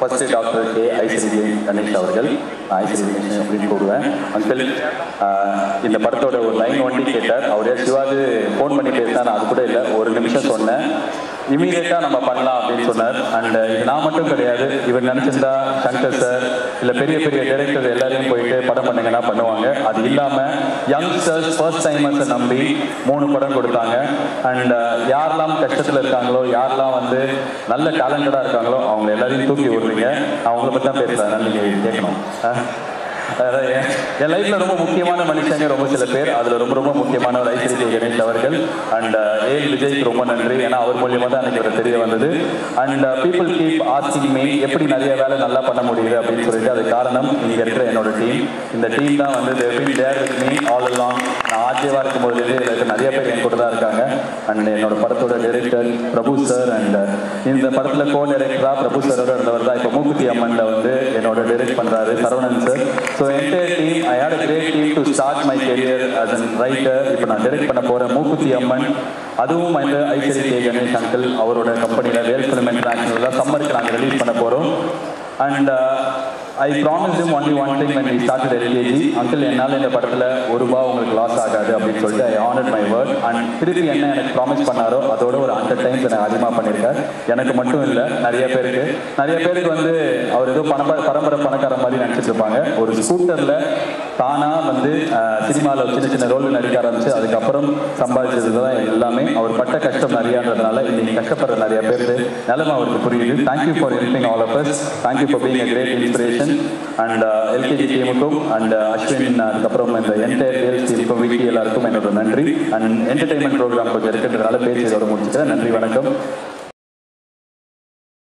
First doctor K Aishwari Ganesh அவர்கள் நான் ஐஸ்வரி கணேஷ் அப்படின்னு கூறுவேன் அங்கிள் இந்த படத்தோட ஒரு லைன் ஒண்டி கேட்டார் அவரே சிவாஜி ஃபோன் பண்ணி பேசினா நான் அது கூட இல்லை ஒரு நிமிஷம் சொன்னேன் இமீடியட்டாக நம்ம பண்ணலாம் அப்படின்னு சொன்னார் அண்ட் இது நான் மட்டும் கிடையாது இவர் நினச்சிருந்தா சங்கர் சார் இல்லை பெரிய பெரிய டைரக்டர் எல்லாரையும் போயிட்டு படம் பண்ணுங்கன்னா பண்ணுவாங்க அது இல்லாமல் யங்ஸ்டர்ஸ் ஃபர்ஸ்ட் டைமர்ஸை நம்பி மூணு படம் கொடுத்தாங்க அண்ட் யாரெல்லாம் கஷ்டத்தில் இருக்காங்களோ யாரெல்லாம் வந்து நல்ல டேலண்டடாக இருக்காங்களோ அவங்க எல்லாரையும் தூக்கி விடுறீங்க நான் உங்களை பற்றி தான் பேசுகிறேன் நீங்கள் கேட்கணும் ஆ? அதாவது என் என் லைஃப்ல ரொம்ப முக்கியமான மனுஷங்க ரொம்ப சில பேர் அதுல ரொம்ப ரொம்ப முக்கியமானவர் ஐஸ்வரி கணேஷ் அவர்கள் அண்ட் ஏல் விஜய்க்கு ரொம்ப நன்றி ஏன்னா அவர் மூலியமா தான் எனக்கு இவர் தெரிய வந்தது and people keep asking me எப்படி நிறைய வேலை நல்லா பண்ண முடியுது அப்படின்னு சொல்லிட்டு அது காரணம் இங்க இருக்கிற என்னோட டீம் இந்த டீம் தான் வந்து தேர் been there with me all along நான் ஆர்ஜேவா இருக்கும்போது இதுல இருக்க நிறைய பேர் என் கூட தான் இருக்காங்க அண்ட் என்னோட படத்தோட டைரக்டர் பிரபு சார் அண்ட் இந்த படத்துல கோ டைரக்டரா பிரபு சாரோட இருந்தவர் தான் இப்போ மூக்குத்தி அம்மன்ல வந்து என்னோட டைரக்ட் பண்றாரு Saravanan sir so entire team I had a great team to start my career as an writer இப்போ நான் டைரக்ட் பண்ண போறேன் மூக்குத்தி அம்மன் அதுவும் வந்து ஐஸ்வரி கே கணேஷ் அங்கிள் அவரோட கம்பெனியில் வேல் ஃபிலிம் இன்டர்நேஷனல் தான் சம்மருக்கு நாங்கள் ரிலீஸ் பண்ண போகிறோம் and I promise him only one thing when we started LKG uncle என்னால் இந்த படத்தில் ஒரு ரூபா உங்களுக்கு லாஸ் ஆகாது அப்படின்னு சொல்லிட்டு I honoured my word and திருப்பி என்ன எனக்கு ப்ராமிஸ் பண்ணாரோ அதோட ஒரு ஹண்ட்ரட் டைம்ஸ் எனக்கு அதிகமாக பண்ணியிருக்கார் எனக்கு மட்டும் இல்லை நிறைய பேருக்கு நிறைய பேருக்கு வந்து அவர் ஏதோ பண பரம்பரை பணக்கார மாதிரி நினச்சிட்டு இருப்பாங்க ஒரு ஸ்கூட்டரில் தானாக வந்து சினிமாவில் சின்ன சின்ன ரோல் நடிக்க ஆரம்பிச்சு அதுக்கப்புறம் சம்பாதிச்சது தான் எல்லாமே அவர் பட்ட கஷ்டம் நிறையான்றதுனால இன்னைக்கு கஷ்டப்படுற நிறைய பேருக்கு நிலைமை அவருக்கு புரியுது thank you for helping all of us thank you for being a great inspiration and LKG டீமுக்கும் அண்ட் அஸ்வின் அதுக்கப்புறம் இந்த என்டையர் கேர்ள்ஸ் டீமுக்கும் விக்கி எல்லாருக்கும் என்னோட நன்றி அண்ட் என்டர்டைன்மெண்ட் ப்ரோக்ராம் கொஞ்சம் இருக்கிறதுனால பேசி இதோட முடிச்சுக்கிறேன் நன்றி வணக்கம்